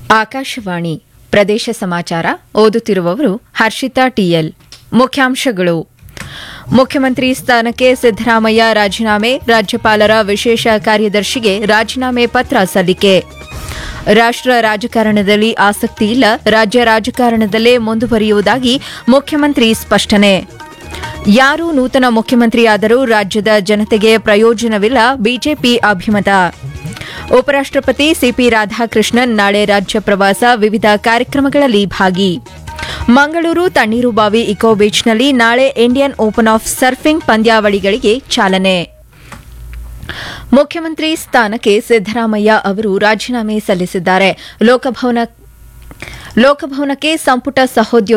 ಆಕಾಶವಾಣಿ ಪ್ರದೇಶ ಸಮಾಚಾರ ಓದುತ್ತಿರುವವರು ಹರ್ಷಿತಾ ಟಿಎಲ್ ಮುಖ್ಯಾಂಶಗಳು ಮುಖ್ಯಮಂತ್ರಿ ಸ್ಥಾನಕ್ಕೆ ಸಿದ್ದರಾಮಯ್ಯ ರಾಜೀನಾಮೆ ರಾಜ್ಯಪಾಲರ ವಿಶೇಷ ಕಾರ್ಯದರ್ಶಿಗೆ ರಾಜೀನಾಮೆ ಪತ್ರ ಸಲ್ಲಿಕೆ ರಾಷ್ಟ್ರ ರಾಜಕಾರಣದಲ್ಲಿ ಆಸಕ್ತಿ ಇಲ್ಲ ರಾಜ್ಯ ರಾಜಕಾರಣದಲ್ಲೇ ಮುಂದುವರಿಯುವುದಾಗಿ ಮುಖ್ಯಮಂತ್ರಿ ಸ್ಪಷ್ಟನೆ ಯಾರು ನೂತನ ಮುಖ್ಯಮಂತ್ರಿಯಾದರೂ ರಾಜ್ಯದ ಜನತೆಗೆ ಪ್ರಯೋಜನವಿಲ್ಲ ಬಿಜೆಪಿ ಅಭಿಮತ ಉಪರಾಷ್ಟಪತಿ ಸಿಪಿ ರಾಧಾಕೃಷ್ಣನ್ ನಾಳೆ ರಾಜ್ಯ ಪ್ರವಾಸ ವಿವಿಧ ಕಾರ್ಯಕ್ರಮಗಳಲ್ಲಿ ಭಾಗಿ ಮಂಗಳೂರು ತಣ್ಣೀರುಬಾವಿ ಇಕೋ ಬೀಚ್ನಲ್ಲಿ ನಾಳೆ ಇಂಡಿಯನ್ ಓಪನ್ ಆಫ್ ಸರ್ಫಿಂಗ್ ಪಂದ್ಯಾವಳಿಗಳಿಗೆ ಚಾಲನೆ ಮುಖ್ಯಮಂತ್ರಿ ಸ್ಥಾನಕ್ಕೆ ಸಿದ್ದರಾಮಯ್ಯ ಅವರು ರಾಜೀನಾಮೆ ಸಲ್ಲಿಸಿದ್ದಾರೆ ಲೋಕಭವನ ಲೋಕಭವನಕ್ಕೆ ಸಂಪುಟ ಸಹೋದ್ಯೋಗಿ